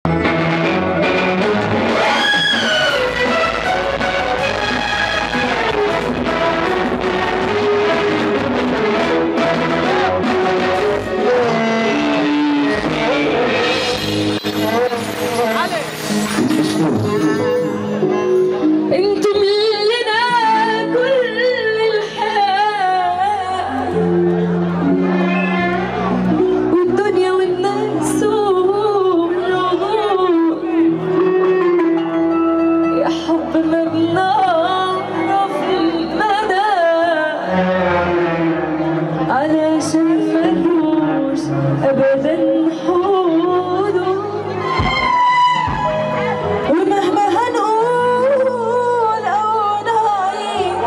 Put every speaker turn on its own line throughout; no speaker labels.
انتم لنا كل الحياة والدنيا والناس والعمر يا حب ما بنعرف مدى علشان ملوش ابدا حدود ومهما هنقول او نعيد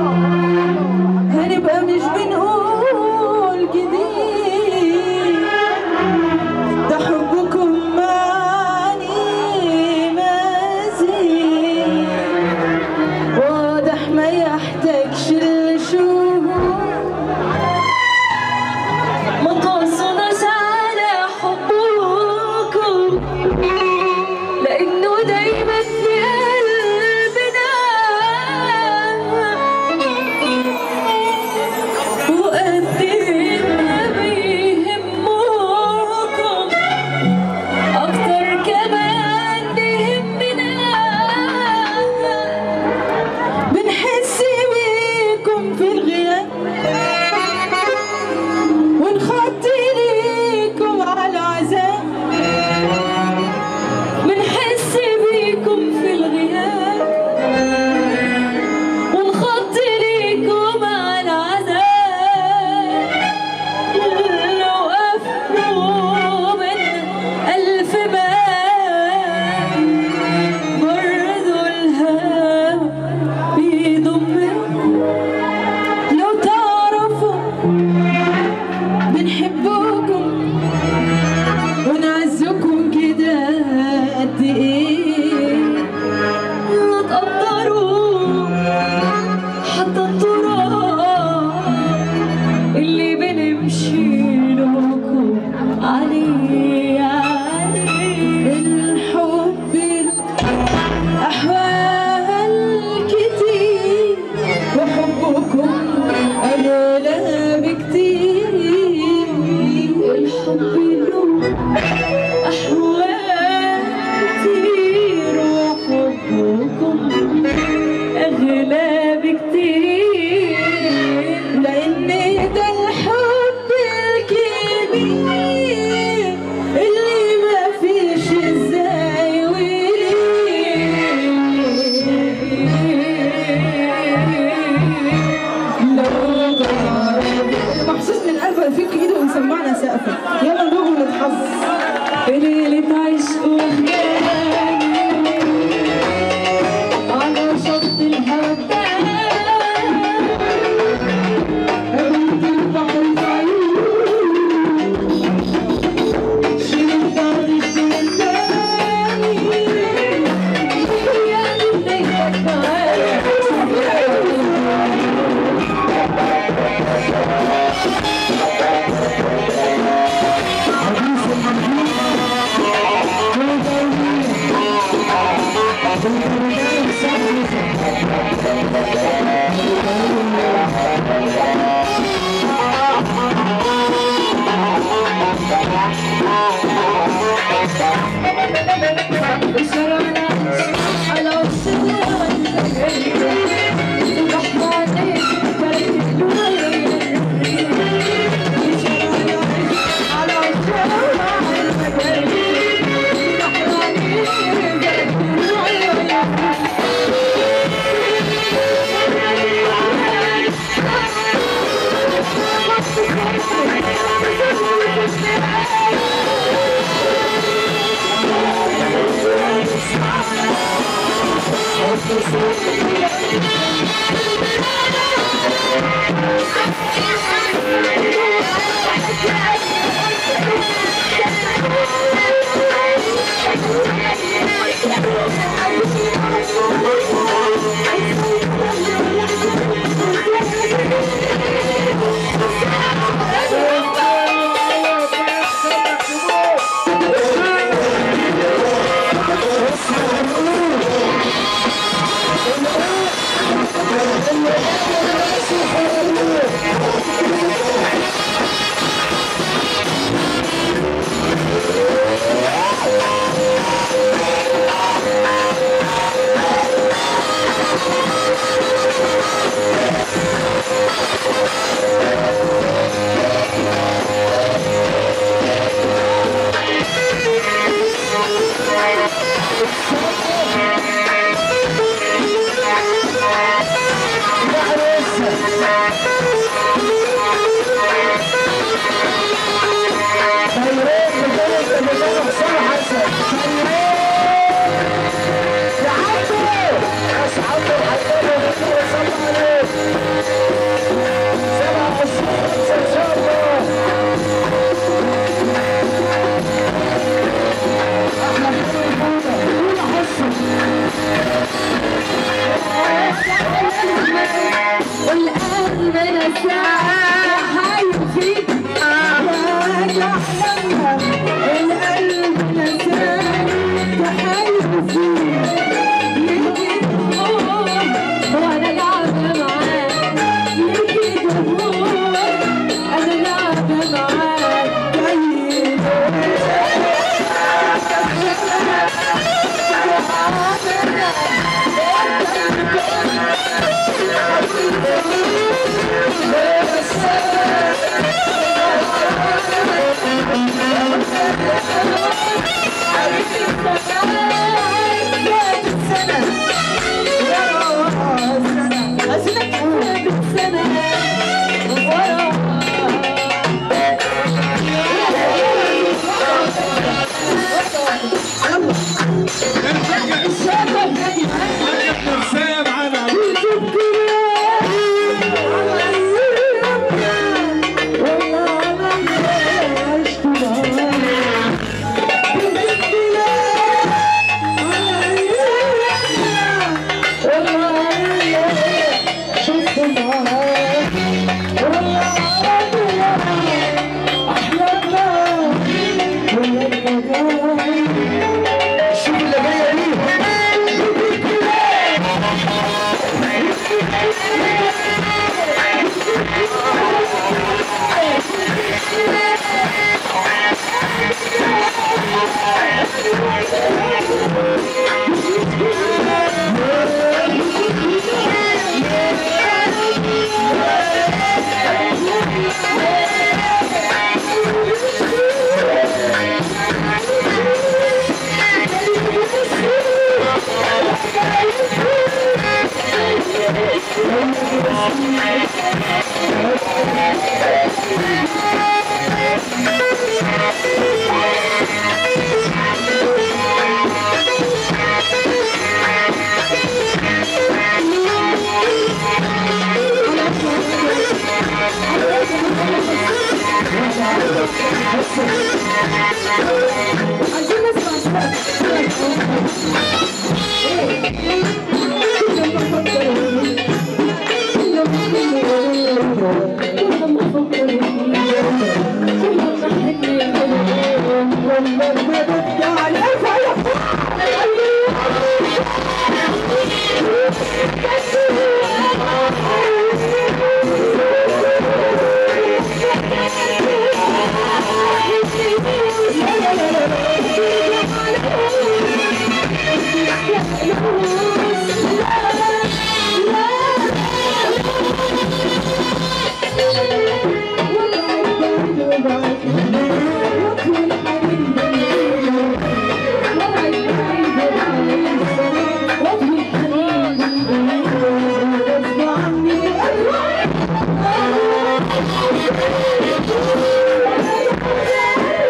هنبقى مش بنقول جديد ده حبكم معني مزيد واضح ما يحتاجش لشهود ما توصلناش على حبكم لأنه دايما في قلبنا وقد ما بيهمكم أكتر كمان بيهمنا بنحس بيكم في الغياب ونخطي ليكم على عذاب بنحس بيكم في الغياب ونخطي ليكم على عذاب لو قفلوا منا ألف باب برضو الهوى بيضمكم لو تعرفوا بنحبكم ونعزكم كده قد ايه لا تقدروا حتى التراب اللي بنمشي لكم عليه عليه الحب أحوال كتير وحبكم أغلى بكتير الحب له أحوال كتير وحبكم أغلى بكتير لأن ده الحب الكبير اللي ما فيش ازاي وليه
محسوس من قلبه فيك ايده ويسمعنا سقفه يلا نروح ونتحظ
ليلة عشق وخيال على شط الهوى
أبنت البحر
شربت عطش بالثاني يا ليلتك معايا على
Thank you.
والآن من الساعة حي فيك راجع لما القلب نساك تحير فيك يجي دموع وانا لعبة معاك يجي دموع انا لعبة معاك جاي
نفسية معانا
شوف اللي جايه دي
عايزين نسمع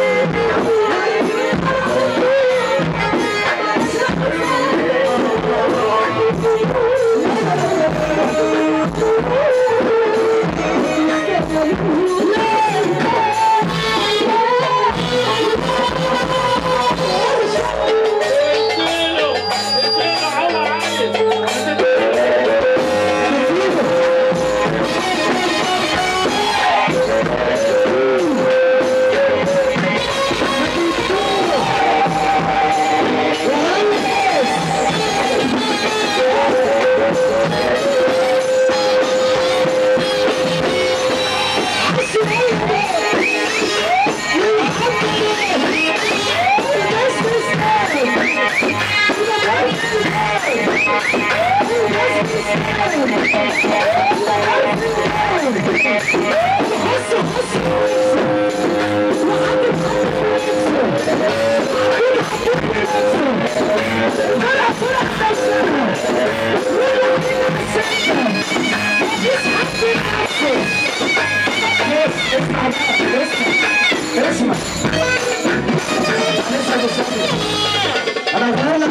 Thank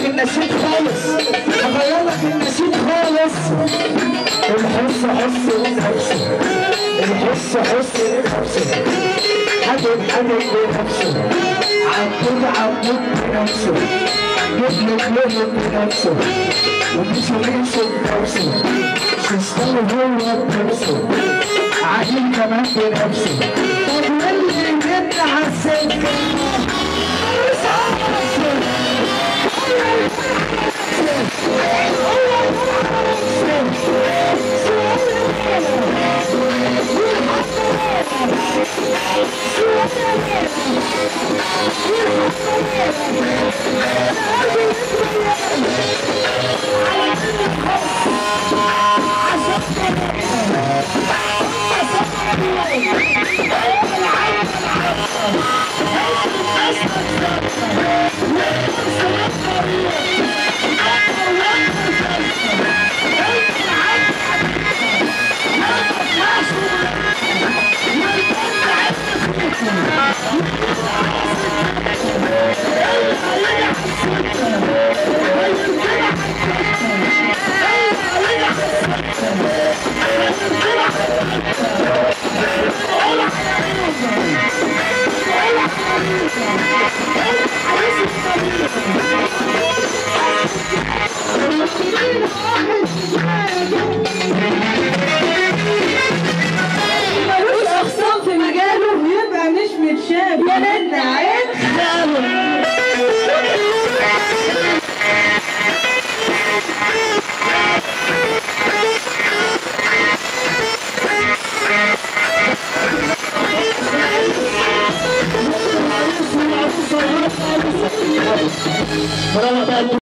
لك النشيد خالص هغير لك النشيد خالص الحس حس بنفسه الحس حس بنفسه حدد حدد بنفسه عبد عبد بنفسه يطلق يطلق بنفسه ومش يمشي بنفسه شستان هو بنفسه عادل كمان بنفسه طب واللي جبنا على السكه مش عارف
Thank